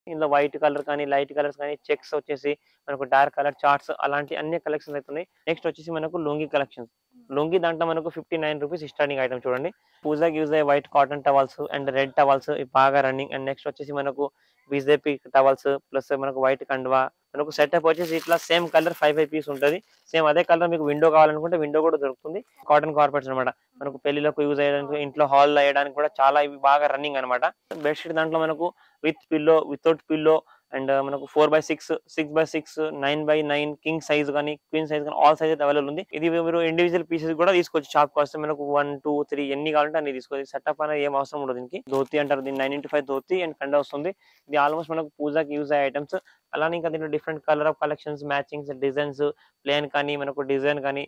ఇందులో white colour కానీ light colours కానీ చెక్స్ వచ్చేసి మనకు డార్క్ కలర్ చార్ట్స్ అలాంటి అన్ని కలెక్షన్స్ అయితే ఉన్నాయి నెక్స్ట్ వచ్చేసి మనకు లుంగి కలెక్షన్స్ లుంగి దాంట్లో మనకు fifty nine rupees starting item చూడండి పూజాకి యూజ్ అయ్యే white cotton towels and red towels బాగా రన్నింగ్ అండ్ నెక్స్ట్ వచ్చేసి మనకు బీజేపీ టవల్స్ ప్లస్ మనకు వైట్ కండువా మనకు సెటప్ వచ్చేసి ఇట్లా same colour five five piece ఉంటుంది సేమ్ అదే కలర్ మీకు విండో కావాలనుకుంటే విండో కూడా దొరుకుతుంది కాటన్ కార్పెట్స్ అనమాట మనకు పెళ్లిలకు యూజ్ అయ్యడానికి ఇంట్లో హాల్ వేయడానికి కూడా చాలా ఇవి బాగా రన్నింగ్ అనమాట బెడ్షీట్ దాంట్లో మనకు with pillow without pillow and మనకు four by six six by six nine by nine king size కానీ క్వీన్ సైజ్ కానీ ఆల్ సైజ్ అవైలబుల్ ఉంది ఇది మీరు ఇండివిజువల్ పీసెస్ కూడా తీసుకోవచ్చు షాప్ కాస్ట్ మనకు వన్ టూ త్రీ ఎన్ని కావాలంటే అన్ని తీసుకోవచ్చు సెటప్ అనేది ఏం అవసరం ఉండదు దీనికి ధోతి అంటారు దీన్ని nine into five dhoti and కండ వస్తుంది ఇది ఆల్మోస్ట్ మనకు పూజాకి యూజ్ అయ్యే ఐటమ్స్ అలానే ఇంకా దీంట్లో different colour of collections matchings designs plain కానీ మనకు డిజైన్ కానీ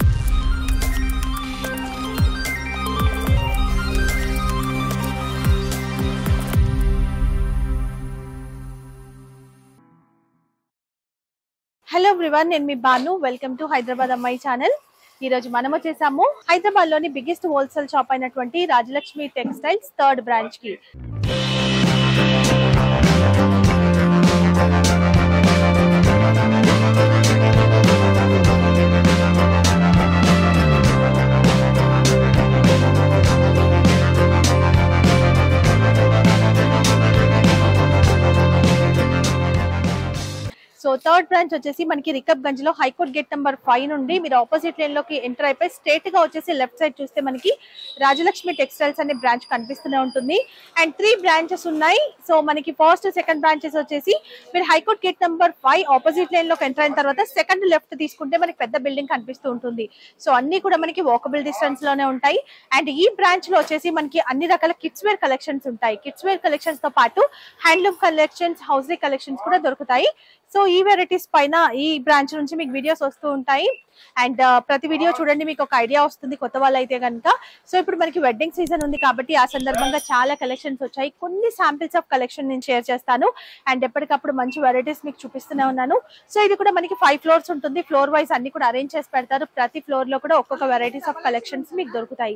హలో ఎవ్రీవన్ నేను మీ బాను వెల్కమ్ టు హైదరాబాద్ అమ్మాయి ఛానల్ ఈ రోజు మనం వచ్చేసాము హైదరాబాద్ లోని బిగ్గెస్ట్ హోల్సేల్ షాప్ అయినటువంటి రాజలక్ష్మి టెక్స్టైల్స్ థర్డ్ బ్రాంచ్ కి సో థర్డ్ బ్రాంచ్ వచ్చేసి మనకి రికబ్ గంజ్ లో హైకోర్ట్ గేట్ నెంబర్ ఫైవ్ నుండి మీరు ఆపోజిట్ లైన్ లోకి ఎంటర్ అయిపోయి స్ట్రేట్ గా వచ్చేసి లెఫ్ట్ సైడ్ చూస్తే మనకి రాజలక్ష్మి టెక్స్టైల్స్ అనే బ్రాంచ్ కనిపిస్తూనే ఉంటుంది అండ్ త్రీ బ్రాంచెస్ ఉన్నాయి సో మనకి ఫస్ట్ సెకండ్ బ్రాంచెస్ వచ్చేసి మీరు high court gate number five opposite line లోకి ఎంటర్ అయిన తర్వాత సెకండ్ లెఫ్ట్ తీసుకుంటే మనకి పెద్ద బిల్డింగ్ కనిపిస్తూ ఉంటుంది సో అన్ని కూడా మనకి వాకబుల్ డిస్టెన్స్ లోనే ఉంటాయి అండ్ ఈ బ్రాంచ్ లో వచ్చేసి మనకి అన్ని రకాల కిడ్స్ వేర్ కలెక్షన్స్ ఉంటాయి కిడ్స్ వేర్ కలెక్షన్స్ తో పాటు హ్యాండ్లూమ్ కలెక్షన్స్ హౌస్లీ కలెక్షన్స్ కూడా దొరుకుతాయి సో ఈ వెరైటీస్ పైన ఈ బ్రాంచ్ నుంచి మీకు వీడియోస్ వస్తూ ఉంటాయి అండ్ ప్రతి వీడియో చూడండి మీకు ఒక ఐడియా వస్తుంది కొత్త వాళ్ళు అయితే కనుక సో ఇప్పుడు మనకి వెడ్డింగ్ సీజన్ ఉంది కాబట్టి ఆ సందర్భంగా చాలా కలెక్షన్స్ వచ్చాయి కొన్ని శాంపిల్స్ ఆఫ్ కలెక్షన్ నేను షేర్ చేస్తాను అండ్ ఎప్పటికప్పుడు మంచి వెరైటీస్ మీకు చూపిస్తూనే ఉన్నాను సో ఇది కూడా మనకి ఫైవ్ ఫ్లోర్స్ ఉంటుంది ఫ్లోర్ వైజ్ అన్ని కూడా అరేంజ్ చేసి పెడతారు ప్రతి ఫ్లోర్ లో కూడా ఒక్కొక్క వెరైటీస్ ఆఫ్ కలెక్షన్స్ మీకు దొరుకుతాయి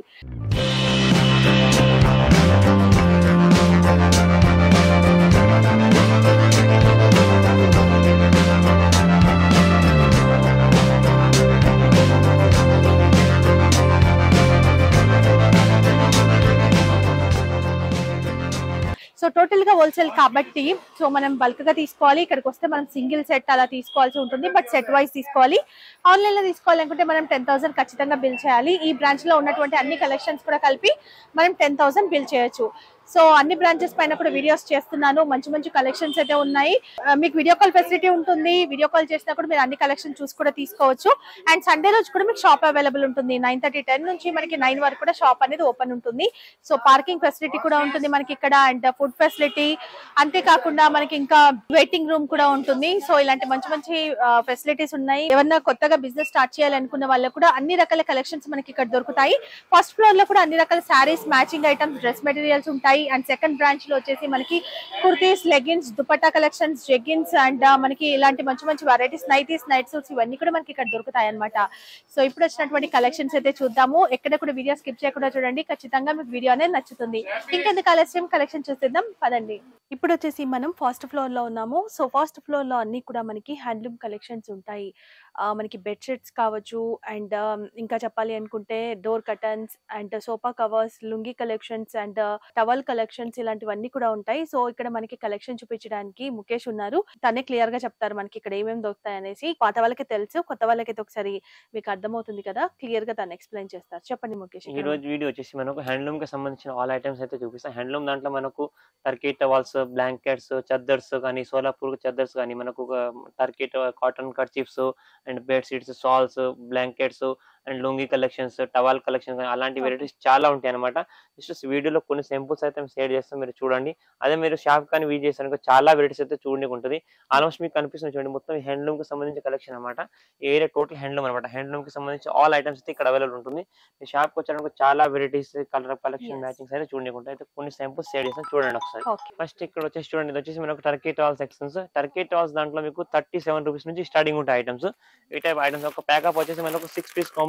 సో టోటల్ గా హోల్సేల్ కాబట్టి సో మనం బల్క్ గా తీసుకోవాలి ఇక్కడికి వస్తే మనం సింగిల్ సెట్ అలా తీసుకోవాల్సి ఉంటుంది బట్ సెట్ వైజ్ తీసుకోవాలి ఆన్లైన్ లో తీసుకోవాలనుకుంటే మనం టెన్ థౌసండ్ ఖచ్చితంగా బిల్ చేయాలి ఈ బ్రాంచ్ లో ఉన్నటువంటి అన్ని కలెక్షన్స్ కూడా కలిపి మనం టెన్ థౌసండ్ బిల్ చేయొచ్చు సో అన్ని బ్రాంచెస్ పైన కూడా వీడియోస్ చేస్తున్నాను మంచి మంచి కలెక్షన్స్ అయితే ఉన్నాయి ఆ, మీకు వీడియో కాల్ ఫెసిలిటీ ఉంటుంది వీడియో కాల్ చేసినా కూడా మీరు అన్ని కలెక్షన్ చూసి కూడా తీసుకోవచ్చు అండ్ సండే రోజు కూడా మీకు షాప్ అవైలబుల్ ఉంటుంది నైన్ థర్టీ టెన్ నుంచి మనకి నైన్ వరకు కూడా షాప్ అనేది ఓపెన్ ఉంటుంది సో పార్కింగ్ ఫెసిలిటీ కూడా ఉంటుంది మనకి ఇక్కడ అండ్ ఫుడ్ ఫెసిలిటీ అంతేకాకుండా మనకి ఇంకా వెయిటింగ్ రూమ్ కూడా ఉంటుంది సో ఇలాంటి మంచి మంచి ఫెసిలిటీస్ ఉన్నాయి ఏమన్నా కొత్తగా బిజినెస్ స్టార్ట్ చేయాలనుకున్న వాళ్ళకు కూడా అన్ని రకాల కలెక్షన్స్ మనకి ఇక్కడ దొరుకుతాయి ఫస్ట్ ఫ్లోర్ లో కూడా అన్ని రకాల sarees matching items dress materials ఉంటాయి అండ్ సెకండ్ బ్రాంచ్ లో వచ్చేసి మనకి kurtis leggings dupatta collections jeggings and మనకి ఇలాంటి మంచి మంచి వెరైటీస్ నైటీస్ నైట్ సూట్స్ ఇవన్నీ కూడా మనకి ఇక్కడ దొరుకుతాయి అనమాట సో ఇప్పుడు వచ్చినటువంటి కలెక్షన్స్ అయితే చూద్దాము ఎక్కడ కూడా వీడియో స్కిప్ చేయకుండా చూడండి ఖచ్చితంగా మీకు వీడియో అనేది నచ్చుతుంది ఇంకెందుకు ఆలస్యం కలెక్షన్ చూసేద్దాం పదండి ఇప్పుడు వచ్చేసి మనం ఫస్ట్ ఫ్లోర్ లో ఉన్నాము సో ఫస్ట్ ఫ్లోర్ లో అన్ని కూడా మనకి హ్యాండ్లూమ్ కలెక్షన్స్ ఉంటాయి ఆ, మనకి బెడ్షీట్స్ కావచ్చు అండ్ ఇంకా చెప్పాలి అనుకుంటే door curtains and sofa covers lungi collections and towel collections ఇలాంటివన్నీ కూడా ఉంటాయి సో ఇక్కడ మనకి కలెక్షన్ చూపించడానికి ముఖేష్ ఉన్నారు తనే క్లియర్ గా చెప్తారు మనకి ఇక్కడ ఏమేమి దొరుకుతాయి అనేసి పాత వాళ్ళకి తెలుసు కొత్త వాళ్ళకైతే ఒకసారి మీకు అర్థమవుతుంది కదా క్లియర్ గా తను ఎక్స్ప్లెయిన్ చేస్తారు చెప్పండి ముఖేష్ ఈ ఇక్కడ రోజు వీడియో వచ్చేసి మనకు హ్యాండ్లూమ్ కి సంబంధించిన ఆల్ ఐటమ్స్ అయితే చూపిస్తాం హ్యాండ్లూమ్ దాంట్లో మనకు టర్కీ టవాల్స్ బ్లాంకెట్స్ చద్దర్స్ కానీ సోలాపూర్ చద్దర్స్ కానీ మనకు turkey cotton kerchiefs and bed sheets shawls blankets and lungi collections towel collections అలాంటి Okay. వెరైటీస్ చాలా ఉంటాయి అనమాట జస్ట్ వీడియోలో కొన్ని సింపుల్స్ అయితే షేర్ చేస్తాం మీరు చూడండి అదే మీరు షాప్ కానీ విజిట్ చేస్తాను చాలా వెరైటీస్ అయితే చూడడానికి ఉంటుంది ఆల్మోస్ట్ మీకు కనిపిస్తుంది చూడండి మొత్తం హ్యాండ్లూమ్ కి సంబంధించిన కలెక్షన్ అనమాట ఏరియా టోటల్ హ్యాండ్లూమ్ అనమాట హ్యాండ్లూమ్ కి సంబంధించి ఆల్ ఐటమ్స్ అయితే ఇక్కడ అవైలబుల్ ఉంటుంది మీ షాప్ కి వచ్చాక చాలా varieties colour collection Yes. Matchings అయితే చూడడానికి ఉంటాయి అయితే కొన్ని సింపుల్స్ షేర్ చేస్తాను చూడండి ఒకసారి ఓకే ఫస్ట్ ఇక్కడ వచ్చేసి చూడండి ఇది వచ్చేసి మనకు turkey towel sections turkey towels దాంట్లో మీకు థర్టీ సెవెన్ రూపీస్ నుంచి స్టార్టింగ్ ఉంటాయి ఐటమ్స్ ఈ టైప్ ఐటమ్స్ ఒక ప్యాకప్ వచ్చేసి మనకు సిక్స్ పీస్ కాంబో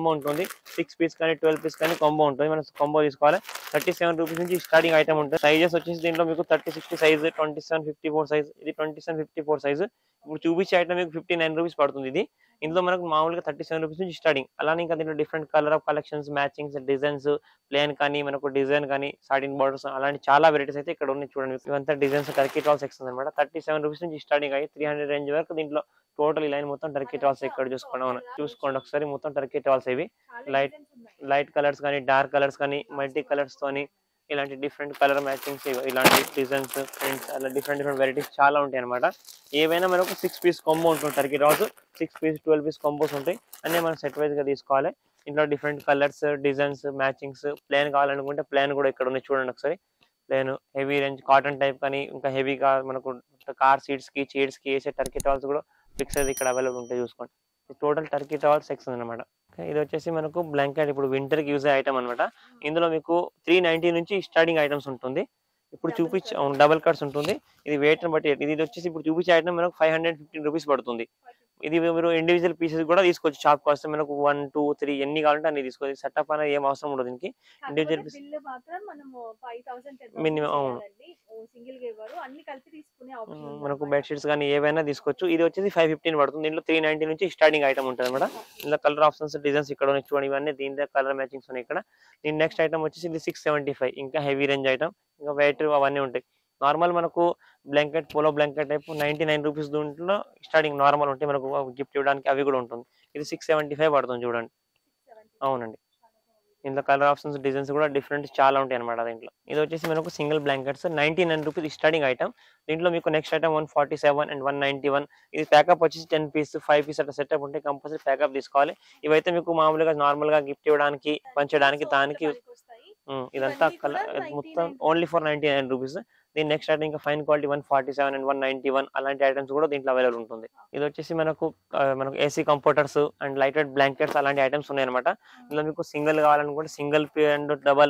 కాంబో ఉంటుంది సిక్స్ పీస్ కానీ ట్వెల్వ్ పీస్ కానీ కాంబో ఉంటుంది మనం కాంబో తీసుకోవాలి థర్టీ సెవెన్ రూపీస్ నుంచి స్టార్టింగ్ ఐటమ్ ఉంటుంది సైజెస్ వచ్చేసి దీంట్లో మీకు thirty sixty size twenty seven fifty four size ఇది twenty seven fifty four size ఇప్పుడు చూపించే ఐటమ్ మీకు ఫిఫ్టీ నైన్ రూపీస్ పడుతుంది ఇది ఇందులో మనకు మామూలుగా థర్టీ సెవెన్ రూపీస్ నుంచి స్టార్టింగ్ అలానే ఇంకా దీంట్లో different colour of collections matchings designs plain కానీ మనకు డిజైన్ కానీ సాటిన్ బార్డర్స్ అలాంటి చాలా వెరైటీస్ అయితే ఇక్కడ ఉన్నాయి చూడండి ఇవంతా డిజైన్స్ టర్కీ టాల్ సెక్షన్ అనమాట థర్టీ సెవెన్ రూపీస్ నుంచి స్టార్టింగ్ అయ్యి త్రీ హండ్రెడ్ రేంజ్ వరకు దీంట్లో టోటల్ ఈ లైన్ మొత్తం టర్కీ టాల్స్ ఇక్కడ చూసుకోండి చూసుకోండి ఒకసారి మొత్తం టర్కీ టాల్స్ ఇవి లైట్ లైట్ కలర్స్ కానీ డార్క్ కలర్స్ కానీ మల్టీ కలర్స్ తోని ఇలాంటి డిఫరెంట్ కలర్ మ్యాచింగ్స్ ఇలాంటి డిజైన్స్ ప్రింట్స్ అలా డిఫరెంట్ డిఫరెంట్ వెరైటీస్ చాలా ఉంటాయి అనమాట ఏవైనా మనకు సిక్స్ పీస్ కాంబో ఉంటుంది turkey towels six piece twelve piece combos ఉంటాయి అన్నీ మనం సెట్ వైజ్ గా తీసుకోవాలి ఇంట్లో different colours designs matchings plain కావాలనుకుంటే ప్లేన్ కూడా ఇక్కడ ఉన్నాయి చూడండి ఒకసారి plain heavy range cotton type కానీ ఇంకా హెవీగా మనకు కార్ సీట్స్ కి చైర్స్ కి వేసే టర్కీ టాల్స్ కూడా ఫిక్స్ అయితే ఇక్కడ అవైలబుల్ ఉంటాయి చూసుకోండి టోటల్ టర్కీ టాల్ సెక్షన్ అనమాట ఇది వచ్చేసి మనకు బ్లాంకెట్ ఇప్పుడు వింటర్ కి యూజ్ అయ్యే ఐటమ్ అనమాట ఇందులో మీకు త్రీ నైన్టీ నుంచి స్టార్టింగ్ ఐటమ్స్ ఉంటుంది ఇప్పుడు Double చూపించే colours. డబల్ కట్స్ ఉంటుంది ఇది వెయిట్ బట్టి ఇది వచ్చేసి ఇప్పుడు చూపించే ఐటమ్ మనకు ఫైవ్ హండ్రెడ్ ఫిఫ్టీన్ రూపీస్ పడుతుంది ఇది మీరు ఇండివిజువల్ పీసెస్ కూడా తీసుకోవచ్చు షాప్ కాస్ట్ మనకు వన్ టూ త్రీ ఎన్ని కావాలంటే అన్ని తీసుకోవచ్చు సెటప్ అనేది ఏం అవసరం ఉండదు దీనికి Individual piece- బిల్ మాత్రం మనము ఫైవ్ థౌసండ్ Minimum, అవును. సింగిల్ గా ఇవ్వరు అన్ని కలిపి తీసుకునే ఆప్షన్ మ్మ్, మనకు బెడ్షీట్స్ కానీ ఏవైనా తీసుకోవచ్చు ఇది వచ్చేసి ఫైవ్ ఫిఫ్టీన్ పడుతుంది దీంట్లో త్రీ నైన్టీ నుంచి స్టార్టింగ్ ఐటమ్ ఉంటుంది అనమాట ఇందులో కలర్ ఆప్షన్స్ డిజైన్స్ ఇక్కడ ఉన్నాయి చూడండి ఇవన్నీ దీని కలర్ మ్యాచింగ్స్ ఉన్నాయి ఇక్కడ దీని నెక్స్ట్ ఐటమ్ వచ్చేసి ఇది సిక్స్ సెవెంటీ ఫైవ్ ఇంకా హెవీ రేంజ్ ఐటమ్ ఇంకా వెయిట్ అవన్నీ ఉంటాయి నార్మల్ మనకు blanket polo blanket type ninety nine rupees దీంట్లో స్టార్టింగ్ నార్మల్ ఉంటాయి మనకు గిఫ్ట్ ఇవ్వడానికి అవి కూడా ఉంటుంది ఇది సిక్స్ సెవెంటీ ఫైవ్ పడుతుంది చూడండి అవునండి ఇందులో కలర్ ఆప్షన్స్ డిజైన్స్ కూడా డిఫరెంట్ చాలా ఉంటాయి అనమాట దీంట్లో ఇది వచ్చేసి మనకు single blankets ninety nine rupees starting item దీంట్లో మీకు next item one forty seven and one ninety one ఇది ప్యాకప్ వచ్చేసి టెన్ పీస్ ఫైవ్ పీస్ అట్లా సెటప్ ఉంటే కంపల్సరీ ప్యాకప్ తీసుకోవాలి ఇవైతే మీకు మామూలుగా నార్మల్ గా గిఫ్ట్ ఇవ్వడానికి పంచడానికి దానికి ఉమ్, ఇదంతా ఇవన్నీ కల కూడా మొత్తం 99 only for ninety nine rupees దీని నెక్స్ట్ ఐటమ్ ఇంకా fine quality one forty seven and one ninety one అలాంటి ఐటమ్స్ కూడా దీంట్లో అవైలబుల్ ఉంటుంది ఇది వచ్చేసి మనకు ఆ, మనకు AC comforters and light weight blankets అలాంటి ఐటమ్స్ ఉన్నాయి అనమాట ఇందులో మీకు సింగిల్ కావాలనుకుంటే single and double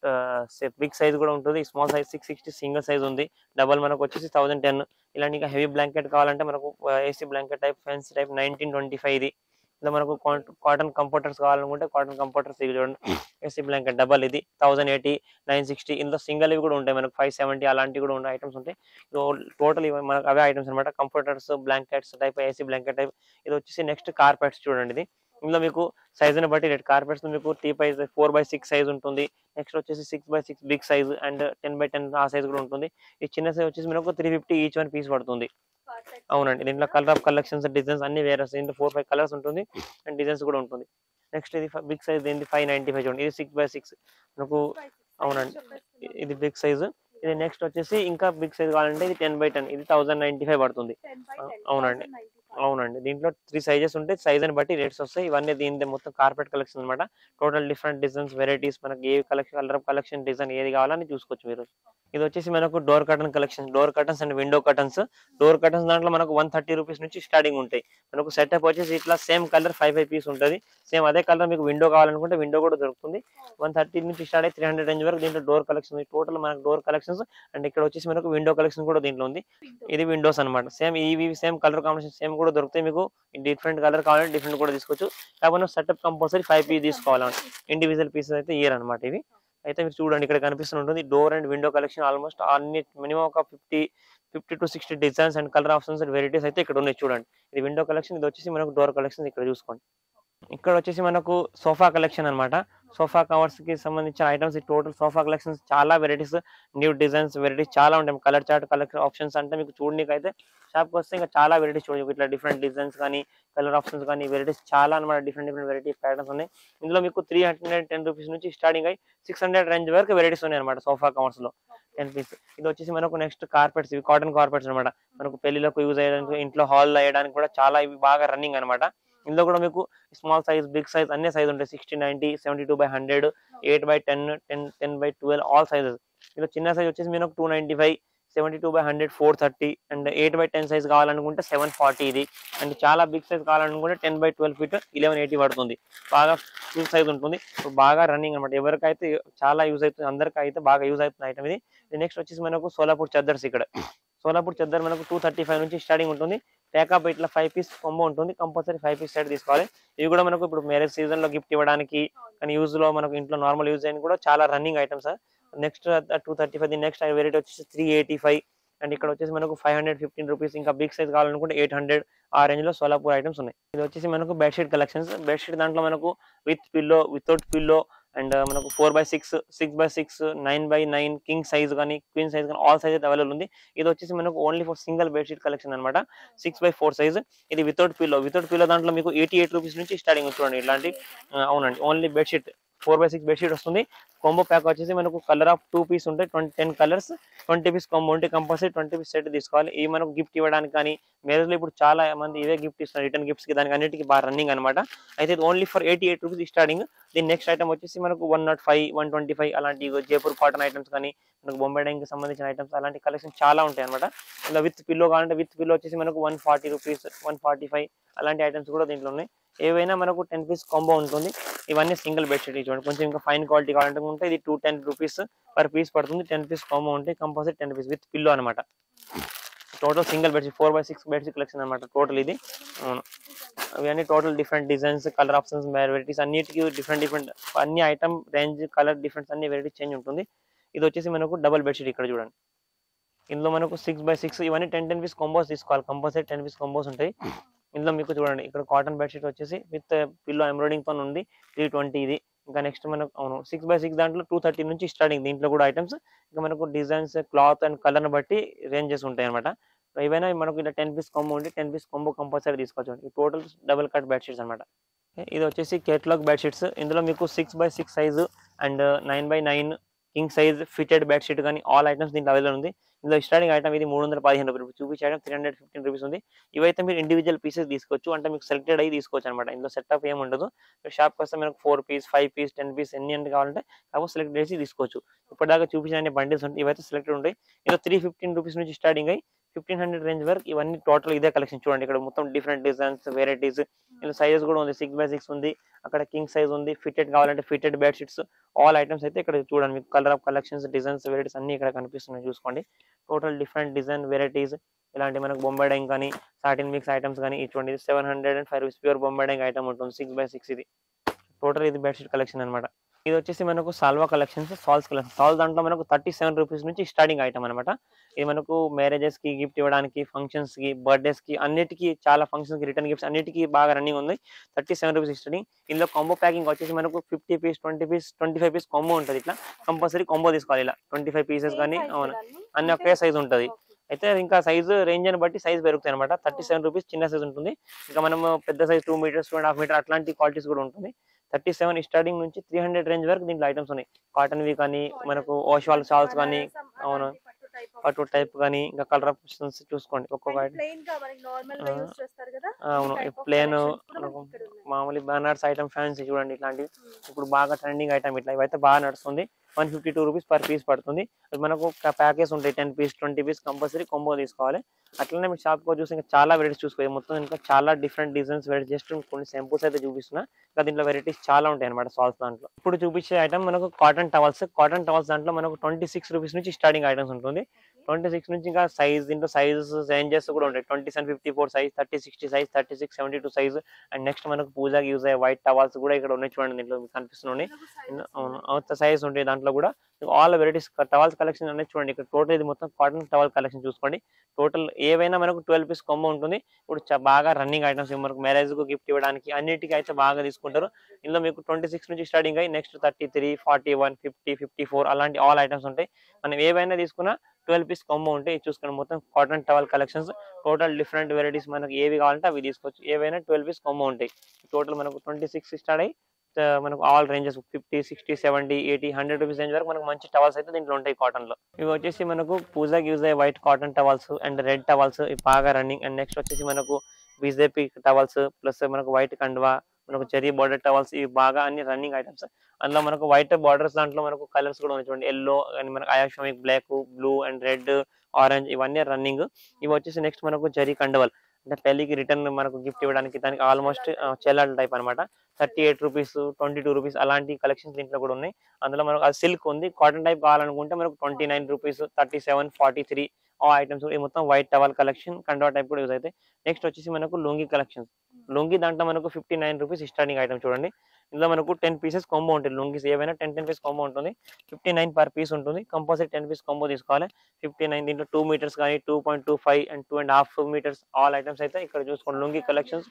big size కూడా ఉంటుంది small size six sixty single size ఉంది డబల్ మనకు వచ్చేసి థౌసండ్ టెన్ ఇలాంటి ఇంకా హెవీ బ్లాంకెట్ కావాలంటే మనకు AC blanket type fancy type nineteen twenty five ఇది ఇలా మనకు కాటన్ కంఫర్టర్స్ కావాలనుకుంటే కాటన్ కంఫర్టర్స్ ఇది చూడండి ఏసీ బ్లాంకెట్ డబల్ ఇది థౌసండ్ ఎయిటీ నైన్ సిక్స్టీ ఇందులో సింగిల్ ఇవి కూడా ఉంటాయి మనకు ఫైవ్ సెవెంటీ అలాంటివి కూడా ఉన్నాయి ఐటమ్స్ ఉంటాయి టోటల్ మనకు అవే ఐటమ్స్ అనమాట comforters blankets type AC blanket type ఇది వచ్చేసి నెక్స్ట్ కార్పెట్స్ చూడండి ఇది ఇందులో మీకు సైజుని బట్టి రేట్ కార్పెట్స్ మీకు టీ పై ఫోర్ బై సిక్స్ సైజ్ ఉంటుంది నెక్స్ట్ వచ్చేసి six by six big size and ten by ten ఆ సైజ్ కూడా ఉంటుంది ఈ చిన్న సైజ్ వచ్చేసి మనకు three fifty each one piece పడుతుంది అవునండి దీంట్లో కలర్ ఆఫ్ కలెక్షన్స్ డిజైన్స్ అన్ని వేరే వస్తాయి దీంట్లో ఫోర్ ఫైవ్ కలర్స్ ఉంటుంది అండ్ డిజైన్స్ కూడా ఉంటుంది నెక్స్ట్ ఇది బిగ్ సైజ్ దీనికి ఫైవ్ నైన్టీ ఫైవ్ చూడండి ఇది సిక్స్ బై సిక్స్ మనకు అవునండి. ఇది బిగ్ సైజ్ ఇది నెక్స్ట్ వచ్చేసి ఇంకా బిగ్ సైజ్ కావాలంటే ఇది టెన్ బై టెన్ ఇది థౌసండ్ నైన్టీ ఫైవ్ పడుతుంది అవునండి. అవునండి దీంట్లో త్రీ సైజెస్ ఉంటాయి సైజ్ అని బట్టి రేట్స్ వస్తాయి ఇవన్నీ దీని మొత్తం కార్పెట్ కలెక్షన్ అన్నమాట టోటల్ డిఫరెంట్ డిజైన్స్ వెరైటీస్ మనకి ఏ కలెక్షన్ కలర్ కలెక్షన్ డిజైన్ ఏది కావాలని చూసుకోవచ్చు మీరు ఇది వచ్చేసి మనకు door curtain collection door curtains and window curtains door curtains దాంట్లో మనకు వన్ థర్టీ రూపీస్ నుంచి స్టార్టింగ్ ఉంటాయి మనకు సెటప్ వచ్చేసి ఇట్లా same colour five five piece ఉంటుంది సేమ్ అదే కలర్ మీకు విండో కావాలనుకుంటే విండో కూడా దొరుకుతుంది వన్ థర్టీ నుంచి స్టార్ట్ అయ్యి త్రీ హండ్రెడ్ రేంజ్ వరకు దీంట్లో డోర్ కలెక్షన్ టోటల్ మనకు డోర్ కలెక్షన్స్ అండ్ ఇక్కడ వచ్చేసి మనకు విండో కలెక్షన్ కూడా దీంట్లో ఉంది ఇది విండోస్ అన్నమాట సేమ్ ఇవి సేమ్ కలర్ కాంబినేషన్ సేమ్ కూడా దొరుకుతాయి మీకు డిఫరెంట్ కలర్ కావాలంటే డిఫరెంట్ కూడా తీసుకోవచ్చు కాకపోతే సెటప్ కంపల్సరీ ఫైవ్ పీస్ తీసుకోవాలన్నమాట ఇండివిజువల్ పీసెస్ అయితే ఇయర్ అనమాట ఇవి అయితే మీరు చూడండి ఇక్కడ కనిపిస్తుంటుంది door and window collection almost అన్ని మినిమం ఒక fifty fifty to sixty designs and colour options and varieties అయితే ఇక్కడ ఉన్నాయి చూడండి ఇది విండో కలెక్షన్ ఇది వచ్చేసి మనకు డోర్ కలెక్షన్ ఇక్కడ చూసుకోండి ఇక్కడ వచ్చేసి మనకు సోఫా కలెక్షన్ అన్నమాట సోఫా కవర్స్ కి సంబంధించిన ఐటమ్స్ టోటల్ సోఫా కలెక్షన్స్ చాలా వెరైటీస్ న్యూ డిజైన్స్ వెరైటీస్ చాలా ఉంటాయి కలర్ చార్ట్ కలెక్షన్ ఆప్షన్స్ అంటే మీకు చూడడానికి అయితే షాప్కి వస్తే ఇంకా చాలా వెరైటీస్ చూడవచ్చు ఇట్లా డిఫరెంట్ డిజైన్స్ కానీ కలర్ ఆప్షన్స్ కానీ వెరైటీస్ చాలా అనమాట డిఫరెంట్ డిఫరెంట్ వెరైటీ ప్యాటర్న్స్ ఉన్నాయి ఇందులో మీకు త్రీ హండ్రెడ్ టెన్ రూపీస్ నుంచి స్టార్టింగ్ అయ్యి సిక్స్ హండ్రెడ్ రేంజ్ వరకు వెరైటీస్ ఉన్నాయి అనమాట సోఫా కవర్స్ లో టెన్ పీస్ ఇది వచ్చేసి మనకు నెక్స్ట్ కార్పెట్స్ ఇవి కాటన్ కార్పెట్స్ అనమాట మనకు పెళ్లిలకు యూజ్ అయ్యడానికి ఇంట్లో హాల్ వేయడానికి కూడా చాలా ఇవి బాగా రన్నింగ్ అనమాట ఇందులో కూడా మీకు స్మాల్ సైజ్ బిగ్ సైజ్ అన్ని సైజ్ ఉంటాయి sixty ninety seventy two by hundred eight by ten ten ten by twelve all sizes ఇందులో చిన్న సైజ్ వచ్చేసి మీకు two ninety five seventy two by hundred four thirty and eight by ten size కావాలనుకుంటే seven forty ఇది and చాలా big size కావాలనుకుంటే ten by twelve feet eleven eighty పడుతుంది బాగా ఫుల్ సైజ్ ఉంటుంది ఇప్పుడు బాగా రన్నింగ్ అనమాట ఎవరికైతే చాలా యూజ్ అవుతుంది అందరికీ అయితే బాగా యూజ్ అవుతుంది ఐటమ్ ఇది నెక్స్ట్ వచ్చేసి మనకు సోలాపూర్ చద్దర్స్ ఇక్కడ సోలాపూర్ చద్దర్ మనకు టూ థర్టీ ఫైవ్ నుంచి స్టార్టింగ్ ఉంటుంది ప్యాకప్ ఇట్లా ఫైవ్ పీస్ కొంబో ఉంటుంది కంపల్సరీ ఫైవ్ పీస్ సెట్ తీసుకోవాలి ఇవి కూడా మనకు ఇప్పుడు మ్యారేజ్ సీజన్ లో గిఫ్ట్ ఇవ్వడానికి కానీ యూజ్ లో మనకు ఇంట్లో నార్మల్ యూజ్ అయిన కూడా చాలా running items next two thirty five next variety వచ్చేసి త్రీ ఎయిటీ ఫైవ్ అండ్ ఇక్కడ వచ్చేసి మనకు ఫైవ్ హండ్రెడ్ ఫిఫ్టీన్ రూపీస్ ఇంకా బిగ్ సైజ్ కావాలనుకుంటే ఎయిట్ హండ్రెడ్ ఆ రేంజ్ లో సోలాపూర్ ఐటమ్స్ ఉన్నాయి ఇది వచ్చేసి మనకు బెడ్షీట్ కలెక్షన్స్ బెడ్షీట్ దాంట్లో మనకు with pillow without pillow and మనకు four by six six by six nine by nine king size కానీ క్వీన్ సైజ్ కానీ ఆల్ సైజ్ అయితే అవైలబుల్ ఉంది ఇది వచ్చేసి మనకు only for single bedsheet collection అనమాట సిక్స్ బై ఫోర్ సైజ్ ఇది వితౌట్ పిల్లో వితౌట్ పిల్లో దాంట్లో మీకు ఎయిటీ ఎయిట్ రూపీస్ నుంచి స్టార్టింగ్ చూడండి ఇలాంటి ఆ, అవునండి only bedsheet four by six bedsheet వస్తుంది కాంబో ప్యాక్ వచ్చేసి మనకు కలర్ ఆఫ్ టూ పీస్ ఉంటాయి twenty ten colours twenty piece combo ఉంటే కంపల్సరీ ట్వంటీ పీస్ సెట్ తీసుకోవాలి ఇవి మనకు గిఫ్ట్ ఇవ్వడానికి కానీ మ్యారేజ్ లో ఇప్పుడు చాలా మంది ఇవే గిఫ్ట్ ఇస్తున్నారు రిటర్న్ గిఫ్ట్స్ కి దానికి అన్నిటికీ బాగా రన్నింగ్ అనమాట అయితే ఇది only for eighty eight rupees starting దీని నెక్స్ట్ ఐటమ్ వచ్చేసి మనకు one not five one twenty five అలాంటి ఇగో జైపూర్ కాటన్ ఐటమ్స్ కానీ మనకు బొంబాయి డైంగ్ కి సంబంధించిన ఐటమ్స్ అలాంటి కలెక్షన్ చాలా ఉంటాయి అనమాట ఇలా విత్ పిల్లో కావాలంటే విత్ పిల్లో వచ్చేసి మనకు one forty rupees one forty five అలాంటి ఐటమ్స్ కూడా దీంట్లో ఉన్నాయి ఏవైనా మనకు టెన్ పీస్ కాంబో ఉంటుంది ఇవన్నీ సింగిల్ బెడ్షీట్ చూడండి కొంచెం ఇంకా ఫైన్ క్వాలిటీ కావాలంటే ఉంటే ఇది two ten rupees per piece పడుతుంది టెన్ పీస్ కాంబో ఉంటే compulsory ten piece with pillow అనమాట total single bedsheet four by six bedsheet collection అనమాట టోటల్ ఇది అవును అవన్నీ total different designs colour options varieties అన్నిటికీ డిఫరెంట్ డిఫరెంట్ అన్ని ఐటమ్ రేంజ్ కలర్ డిఫరెన్స్ అన్ని వెరైటీస్ చేంజ్ ఉంటుంది ఇది వచ్చేసి మనకు డబుల్ బెడ్షీట్ ఇక్కడ చూడండి ఇందులో మనకు సిక్స్ బై సిక్స్ ఇవన్నీ టెన్ టెన్ పీస్ కాంబోస్ తీసుకోవాలి కంపల్సరీ టెన్ పీస్ కాంబోస్ ఉంటాయి ఇందులో మీకు చూడండి ఇక్కడ కాటన్ బెడ్షీట్ వచ్చేసి విత్ పిల్లో ఎంబ్రాయిడింగ్ తో ఉంది త్రీ ట్వంటీ ఇది ఇంకా నెక్స్ట్ మనకు అవును సిక్స్ బై సిక్స్ దాంట్లో టూ థర్టీ నుంచి స్టార్టింగ్ దీంట్లో కూడా ఐటమ్స్ ఇంకా మనకు డిజైన్స్ క్లాత్ అండ్ కలర్ బట్టి రేంజెస్ ఉంటాయి అనమాట ఏవైనా మనకు ఇలా టెన్ పీస్ కాంబో ఉంటే టెన్ పీస్ కాంబో కంపల్సరీ తీసుకోవచ్చు టోటల్ డబుల్ కట్ బెడ్షీట్స్ అనమాట ఇది వచ్చేసి కేటలాగ్ బెడ్షీట్స్ ఇందులో మీకు six by six size and nine by nine king size fitted bedsheet కానీ ఆల్ ఐటమ్స్ దీంట్లో అవైలబుల్ ఉంది ఇందులో స్టార్టింగ్ ఐటమ్ ఇది మూడు వందల పదిహేను రూపాయలు చూపించే item three hundred fifteen rupees ఉంది ఇవైతే మీరు ఇండివిజువల్ పీసెస్ తీసుకోవచ్చు అంటే మీకు సెలెక్టెడ్ అయ్యి తీసుకోవచ్చు అనమాట ఇందులో సెటప్ ఏమి ఉండదు షాప్కి వస్తే మనకు four piece five piece ten piece ఎన్ని అంటే కావాలంటే కాకపోతే సెలెక్ట్ చేసి తీసుకోవచ్చు ఇప్పటిదాకా చూపించిన అన్ని బండిల్స్ ఉంటాయి ఇవైతే సెలెక్టెడ్ ఉంటాయి ఇందులో త్రీ ఫిఫ్టీన్ రూపీస్ నుంచి స్టార్టింగ్ అయ్యి ఫిఫ్టీన్ హండ్రెడ్ రేంజ్ వరకు ఇవన్నీ టోటల్ ఇదే కలెక్షన్ చూడండి ఇక్కడ మొత్తం డిఫరెంట్ డిజైన్స్ వెరైటీస్ ఇందులో సైజెస్ కూడా ఉంది సిక్స్ బై సిక్స్ ఉంది అక్కడ కింగ్ సైజ్ ఉంది ఫిటెడ్ కావాలంటే ఫిటెడ్ బెడ్షీట్స్ ఆల్ ఐటమ్స్ అయితే ఇక్కడ చూడండి మీకు colour of collections designs varieties అన్ని ఇక్కడ కనిపిస్తున్నాయి చూసుకోండి టోటల్ డిఫరెంట్ డిజైన్ వెరైటీస్ ఇలాంటి మనకు బొంబాయి డైంగ్ కానీ సాటిన్ మిక్స్ ఐటమ్స్ కానీ ఇటువంటి seven hundred and five rupees pure Bombay dyeing item ఉంటుంది సిక్స్ బై సిక్స్ ఇది టోటల్ ఇది బెడ్షీట్ కలెక్షన్ అనమాట ఇది వచ్చేసి మనకు సాల్వా కలెక్షన్స్ సాల్స్ కలెక్షన్ సాల్స్ దాంట్లో మనకు థర్టీ సెవెన్ రూపీస్ నుంచి స్టార్టింగ్ ఐటమ్ అనమాట ఇది మనకు మ్యారేజెస్ కి గిఫ్ట్ ఇవ్వడానికి ఫంక్షన్స్ కి బర్త్డేస్ కి అన్నిటికీ చాలా ఫంక్షన్స్ కి రిటర్న్ గిఫ్ట్స్ అన్నిటికీ బాగా రన్నింగ్ ఉంది థర్టీ సెవెన్ రూపీస్ స్టార్టింగ్ ఇందులో కాంబో ప్యాకింగ్ వచ్చేసి మనకు fifty piece twenty piece twenty five piece combo ఉంటుంది ఇట్లా కంపల్సరీ కాంబో తీసుకోవాలి ఇలా ట్వంటీ ఫైవ్ పీసెస్ కానీ అవును అన్ని ఒకే సైజ్ ఉంటుంది అయితే ఇంకా సైజు రేంజ్ అని బట్టి సైజ్ పెరుగుతాయి అనమాట థర్టీ సెవెన్ రూపీస్ చిన్న సైజ్ ఉంటుంది ఇంకా మనం పెద్ద size two metres two and half metre అట్లాంటి క్వాలిటీస్ కూడా ఉంటుంది థర్టీ సెవెన్ స్టార్టింగ్ నుంచి త్రీ హండ్రెడ్ రేంజ్ వరకు దీంట్లో ఐటమ్స్ ఉన్నాయి కాటన్ వి కానీ మనకు ఓషాల్ షాల్స్ కానీ అవును పట్టు టైప్ కానీ ఇంకా కలర్ ఆప్షన్స్ చూసుకోండి ఒక్కొక్క item. ప్లెయిన్ గా మనకి నార్మల్ గా ఆ. యూస్ చేస్తారు కదా అవును type of ప్లేన్ collections కూడా మనకి ఇక్కడ ఉన్నాయి. మామూలు బ్యానర్స్ ఐటమ్ ఫ్యాన్సీ చూడండి ఇట్లాంటివి ఇప్పుడు బాగా ట్రెండింగ్ ఐటమ్ ఇట్లా ఇవైతే బాగా నడుస్తుంది one fifty two rupees per piece పడుతుంది అది మనకు ప్యాకేజ్ ఉంటాయి ten piece twenty piece compulsory combo తీసుకోవాలి అట్లనే మీరు షాప్ కో చూసి ఇంకా చాలా వెరైటీస్ చూసుకోవాలి మొత్తం ఇంకా చాలా డిఫరెంట్ డిజైన్స్ వెరైటీ జస్ట్ కొన్ని సింపుల్స్ అయితే చూపిస్తున్నా ఇంకా దీంట్లో వెరైటీస్ చాలా ఉంటాయి అనమాట సాల్స్ దాంట్లో ఇప్పుడు చూపించే ఐటమ్ మనకు కాటన్ టవల్స్ కాటన్ టవల్స్ దాంట్లో మనకు ట్వంటీ సిక్స్ రూపీస్ నుంచి స్టార్టింగ్ ఐటమ్స్ ఉంటుంది ట్వంటీ సిక్స్ నుంచి ఇంకా సైజ్ దీంట్లో సైజెస్ రేంజెస్ కూడా ఉంటాయి twenty seven fifty four size thirty sixty size thirty six seventy two size and next మనకు పూజకి యూజ్ అయ్యే వైట్ టవాల్స్ కూడా ఇక్కడ ఉన్నాయి చూడండి దీంట్లో మీకు కనిపిస్తున్నాయి అవును అవుత సైజ్ ఉంటాయి దాంట్లో కూడా ఆల్ వెరైటీస్ టవల్స్ కలెక్షన్ అనేది చూడండి ఇక్కడ టోటల్ ఇది మొత్తం కాటన్ టవల్ కలెక్షన్ చూసుకోండి టోటల్ ఏవైనా మనకు ట్వెల్వ్ పీస్ కొమ్మ ఉంటుంది ఇప్పుడు చ- బాగా రన్నింగ్ ఐటమ్స్ మనకు మ్యారేజ్ కు గిఫ్ట్ ఇవ్వడానికి అన్నిటికీ అయితే బాగా తీసుకుంటారు ఇందులో మీకు ట్వంటీ సిక్స్ నుంచి స్టార్టింగ్ అయ్యి next thirty three forty one fifty fifty four అలాంటి ఆల్ ఐటమ్స్ ఉంటాయి మనం ఏవైనా తీసుకున్నా ట్వెల్వ్ పీస్ కొమ్మ ఉంటాయి ఇది చూసుకోండి మొత్తం cotton towel collections total different varieties మనకి ఏవి కావాలంటే అవి తీసుకోవచ్చు ఏవైనా ట్వెల్వ్ పీస్ కొమ్మ ఉంటాయి టోటల్ మనకు ట్వంటీ సిక్స్ స్టార్ట్ అయ్యి ఆ, మనకు all ranges fifty sixty seventy eighty hundred rupees range వరకు మనకు మంచి టవల్స్ అయితే దీంట్లో ఉంటాయి కాటన్ లో ఇవి వచ్చేసి మనకు పూజాకి యూజ్ అయ్యే white cotton towels and red towels ఇవి బాగా రన్నింగ్ అండ్ నెక్స్ట్ వచ్చేసి మనకు బీజేపీ టవల్స్ ప్లస్ మనకు వైట్ కండువా మనకు చెరీ బార్డర్ టవల్స్ ఇవి బాగా అన్ని రన్నింగ్ ఐటమ్స్ అందులో మనకు వైట్ బార్డర్స్ దాంట్లో మనకు కలర్స్ కూడా ఉన్నాయి చూడండి ఎల్లో అండ్ మనకు అయాక్షమిక్ black blue and red orange ఇవన్నీ రన్నింగ్ ఇవి వచ్చేసి నెక్స్ట్ మనకు జరీ కండవల్ అంటే పెళ్లికి రిటర్న్ మనకు గిఫ్ట్ ఇవ్వడానికి దానికి ఆల్మోస్ట్ చెల్లెల్ టైప్ అనమాట thirty eight rupees twenty two rupees అలాంటి కలెక్షన్స్ దీంట్లో కూడా ఉన్నాయి అందులో మనకు అది సిల్క్ ఉంది కాటన్ టైప్ కావాలనుకుంటే మనకు twenty nine rupees thirty seven forty three ఆ ఐటమ్స్ ఈ మొత్తం వైట్ టవల్ కలెక్షన్ కండవా టైప్ కూడా యూజ్ అవుతాయి నెక్స్ట్ వచ్చేసి మనకు లుంగి కలెక్షన్స్ లుంగి దాంట్లో మనకు fifty nine rupees starting item చూడండి ఇందులో మనకు టెన్ పీసెస్ కాంబో ఉంటుంది లుంగీస్ ఏవైనా టెన్ టెన్ పీస్ కాంబో ఉంటుంది ఫిఫ్టీ నైన్ పర్ పీస్ ఉంటుంది కంపల్సరీ టెన్ పీస్ కాంబో తీసుకోవాలి ఫిఫ్టీ నైన్ దీంట్లో టూ మీటర్స్ కానీ two point two five and two and half metres all items అయితే ఇక్కడ చూసుకోండి లుంగి కలెక్షన్స్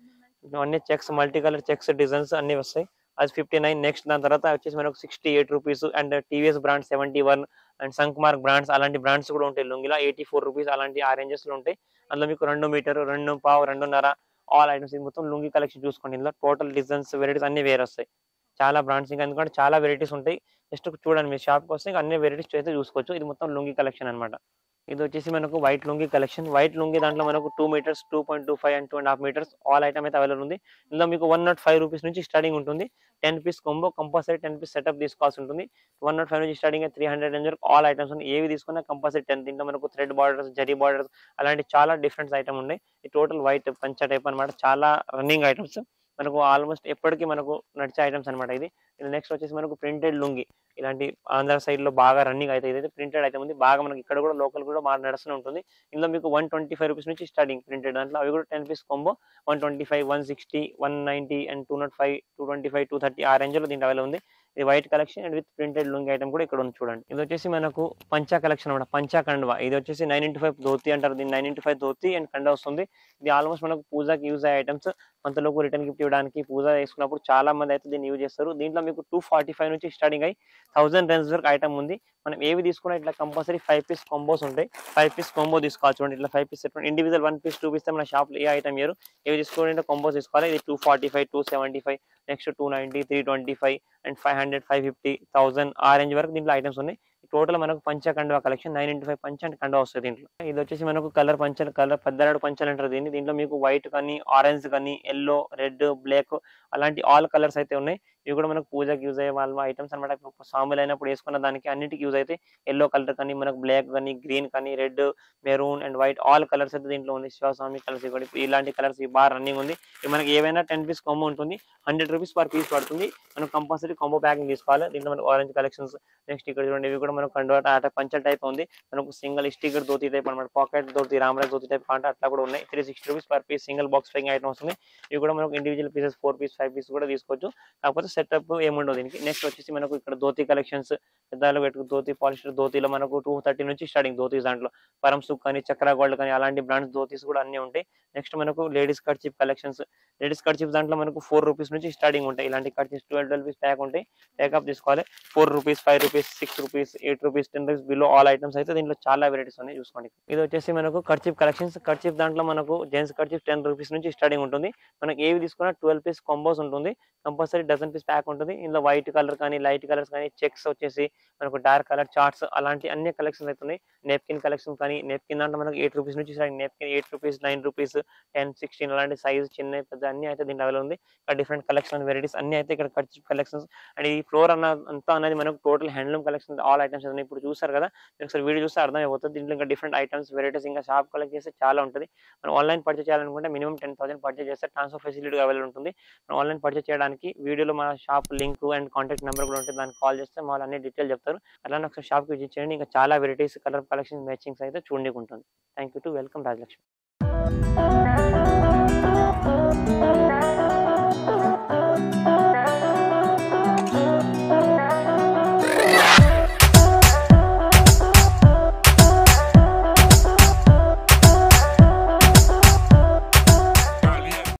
అన్ని checks multi colour checks designs అన్ని వస్తాయి అది ఫిఫ్టీ నైన్ నెక్స్ట్ దాని తర్వాత వచ్చేసి మనకు sixty eight rupees and TVS brand seventy one and సంక్ మార్క్ బ్రాండ్స్ అలాంటి బ్రాండ్స్ కూడా ఉంటాయి లుంగిలో ఎయిటీ ఫోర్ రూపీస్ అలాంటి ఆ ranges లో ఉంటాయి అందులో మీకు రెండు మీటర్ రెండు పావు రెండున్నర ఆల్ ఐటమ్స్ ఇది మొత్తం లుంగి కలెక్షన్ చూసుకోండి ఇందులో టోటల్ డిజైన్స్ వెరైటీస్ అన్ని వేరే వస్తాయి చాలా బ్రాండ్స్ ఇంకా ఎందుకంటే చాలా వెరైటీస్ ఉంటాయి జస్ట్ చూడండి మీ షాప్కి వస్తే ఇంకా అన్ని వెరైటీస్ అయితే చూసుకోవచ్చు ఇది మొత్తం లుంగి కలెక్షన్ అన్నమాట ఇది వచ్చేసి మనకు white lungi collection white lungi దాంట్లో మనకు two metres two point two five and two and half metres all item అయితే అవైలబుల్ ఉంది ఇందులో మీకు వన్ నాట్ ఫైవ్ రూపీస్ నుంచి స్టార్టింగ్ ఉంటుంది ten piece combo compulsory ten piece setup తీసుకోవాల్సి ఉంటుంది వన్ నాట్ ఫైవ్ నుంచి స్టార్టింగ్ త్రీ హండ్రెడ్ రేంజ్ వరకు ఆల్ ఐటమ్స్ ఉన్నాయి ఏవి తీసుకున్నా కంపల్సరీ టెన్ దీంట్లో మనకు థ్రెడ్ బార్డర్స్ జరీ బార్డర్స్ అలాంటి చాలా డిఫరెంట్ ఐటమ్ ఉన్నాయి ఈ టోటల్ వైట్ పంచ టైప్ అన్నమాట చాలా రన్నింగ్ ఐటమ్స్ మనకు ఆల్మోస్ట్ ఎప్పటికీ మనకు నడిచే ఐటమ్స్ అన్నమాట ఇది ఇది నెక్స్ట్ వచ్చేసి మనకు ప్రింటెడ్ లుంగి ఇలాంటి ఆంధ్ర సైడ్ లో బాగా రన్నింగ్ అయితే ఇదైతే ప్రింటెడ్ అయితే ఉంది బాగా మనకి ఇక్కడ కూడా లోకల్ కూడా బాగా నడుస్తూనే ఉంటుంది ఇందులో మీకు వన్ ట్వంటీ ఫైవ్ రూపీస్ నుంచి స్టార్టింగ్ ప్రింటెడ్ దాంట్లో అవి కూడా ten piece combo one twenty five one sixty one ninety and two nought five two twenty five two thirty ఆ రేంజ్ లో దీంట్లో అవైలబుల్ ఉంది ఇది white collection and with printed lungi item కూడా ఇక్కడ ఉంది చూడండి ఇది వచ్చేసి మనకు పంచా కలెక్షన్ అనమాట పంచా కండువా ఇది వచ్చేసి నైన్ ఇంటూ ఫైవ్ ధోతి అంటారు దీన్ని nine into five dhoti and కండ వస్తుంది ఇది ఆల్మోస్ట్ మనకు పూజకి యూజ్ అయ్యే ఐటమ్స్ కొంతలోపు రిటర్న్ గిఫ్ట్ ఇవ్వడానికి పూజ చేసుకున్నప్పుడు చాలా మంది అయితే దీన్ని యూజ్ చేస్తారు దీంట్లో మీకు టూ ఫార్టీ ఫైవ్ నుంచి స్టార్టింగ్ అయ్యి థౌసండ్ రేంజ్ వరకు ఐటమ్ ఉంది మనం ఏవి తీసుకున్నా ఇట్లా కంపల్సరీ ఫైవ్ పీస్ కాంబోస్ ఉంటాయి ఫైవ్ పీస్ కాంబో తీసుకోవాలి చూడండి ఇట్లా five piece individual one piece two piece మన షాప్ ఏ ఐటమ్ ఇయర్ ఏవి తీసుకోవాలంటే కాంబోస్ తీసుకోవాలి ఇది two forty five two seventy five next two ninety three twenty five and five hundred five fifty thousand ఆ రేంజ్ వరకు దీంట్లో ఐటమ్స్ ఉన్నాయి టోటల్ మనకు పంచ కండువా కలెక్షన్ నైన్ ఇంటూ ఫైవ్ పంచ అండ్ కండువా వస్తుంది దీంట్లో ఇది వచ్చేసి మనకు కలర్ పంచలు కలర్ పెద్దరాడు పంచలు అంటారు దీన్ని దీంట్లో మీకు వైట్ కానీ ఆరెంజ్ కానీ ఎల్లో రెడ్ బ్లాక్ అలాంటి ఆల్ కలర్స్ అయితే ఉన్నాయి ఇవి కూడా మనకు పూజకి యూజ్ అయ్యే వాళ్ళ ఐటమ్స్ అనమాట సాంబులు అయినప్పుడు వేసుకున్న దానికి అన్నిటికి యూజ్ అయితే ఎల్లో కలర్ కానీ మనకు బ్లాక్ కానీ గ్రీన్ కానీ red maroon and white all colours అయితే దీంట్లో ఉంది శివస్వామి కలర్స్ కూడా ఇలాంటి కలర్స్ బాగా రన్నింగ్ ఉంది ఇది మనకి ఏవైనా టెన్ పీస్ కాంబో ఉంటుంది హండ్రెడ్ రూపీస్ పర్ పీస్ పడుతుంది మనం కంపల్సరీ కాంబో ప్యాకింగ్ తీసుకోవాలి దీంట్లో మనకు ఆరెంజ్ కలెక్షన్స్ నెక్స్ట్ ఇక్కడ చూడండి ఇవి కూడా మనకు కండువా ఆట పంచల్ టైప్ ఉంది మనకు సింగిల్ స్టిక్కర్ ధోతి టైప్ అనమాట పాకెట్ ధోతి రామరాజ్ ధోతి టైప్ అంటే అట్లా కూడా ఉన్నాయి three sixty rupees per piece single box packing item వస్తుంది ఇవి కూడా మనకు individual pieces four piece five piece కూడా తీసుకోవచ్చు కాకపోతే సెటప్ ఏముండవు దీనికి నెక్స్ట్ వచ్చేసి మనకు ఇక్కడ ధోతి కలెక్షన్స్ పెద్దలు పెట్టుకు ధోతి పాలిస్టర్ ధోతిలో మనకు టూ థర్టీ నుంచి స్టార్టింగ్ ధోతీస్ దాంట్లో పరం సుక్ కానీ చక్ర గోల్డ్ కానీ అలాంటి బ్రాండ్స్ ధోతీస్ కూడా అన్ని ఉంటాయి నెక్స్ట్ మనకు ladies kerchief collections ladies kerchief దాంట్లో మనకు ఫోర్ రూపీస్ నుంచి స్టార్టింగ్ ఉంటాయి ఇలాంటి kerchiefs twelve twelve piece pack ఉంటాయి ప్యాకప్ తీసుకోవాలి four rupees five rupees six rupees eight rupees ten rupees below all items అయితే దీంట్లో చాలా వెరైటీస్ ఉన్నాయి చూసుకోండి ఇది వచ్చేసి మనకు కర్చిప్ కలెక్షన్స్ కర్చిప్ దాంట్లో మనకు జెంట్స్ కర్చిప్ టెన్ రూపీస్ నుంచి స్టార్టింగ్ ఉంటుంది మనకి ఏవి తీసుకున్నా ట్వెల్వ్ పీస్ కాంబోస్ ఉంటుంది కంపల్సరీ డజన్ పీస్ ప్యాక్ ఉంటుంది ఇందులో వైట్ కలర్ కానీ లైట్ కలర్స్ కానీ చెక్స్ వచ్చేసి మనకు డార్క్ కలర్ చార్ట్స్ అలాంటి అన్ని కలెక్షన్స్ అవుతున్నాయి నెప్కిన్ కలెక్షన్ కానీ నెప్కిన్ దాంట్లో మనకు ఎయిట్ రూపీస్ నుంచి starting napkin eight rupees nine rupees ten sixteen అలాంటి సైజ్ చిన్న పెద్ద అన్ని అయితే దీంట్లో అవైలబుల్ ఉంది ఇక్కడ డిఫరెంట్ కలెక్షన్ వెరైటీస్ అన్ని అయితే ఇక్కడ కర్చిప్ కలెక్షన్స్ అండ్ ఈ ఫ్లోర్ అన్న అంతా అనేది మనకు total handloom collection all items ఉన్నాయి ఇప్పుడు చూసారు కదా మీరు ఒకసారి వీడియో చూస్తే అర్థమైపోతుంది దీంట్లో ఇంకా డిఫరెంట్ ఐటమ్స్ వెరైటీస్ ఇంకా షాప్ కలెక్ట్ చేస్తే చాలా ఉంటుంది మనం ఆన్లైన్ పర్చేస్ చేయాలనుకుంటే మినిమం టెన్ థౌసండ్ పర్చేస్ చేస్తే ట్రాన్స్ఫర్ ఫెసిలిటీ అవైలబుల్ ఉంటుంది మనం ఆన్లైన్ పర్చేస్ చేయడానికి వీడియోలో మన shop link and contact number కూడా ఉంటుంది దానికి కాల్ చేస్తే వాళ్ళు అన్ని డీటెయిల్ చెప్తారు అలానే ఒకసారి షాప్కి విజిట్ చేయండి ఇంకా చాలా వెరైటీస్ కలర్ కలెక్షన్ మ్యాచింగ్స్ అయితే చూడడానికి ఉంటుంది thank you to welcome Rajalakshmi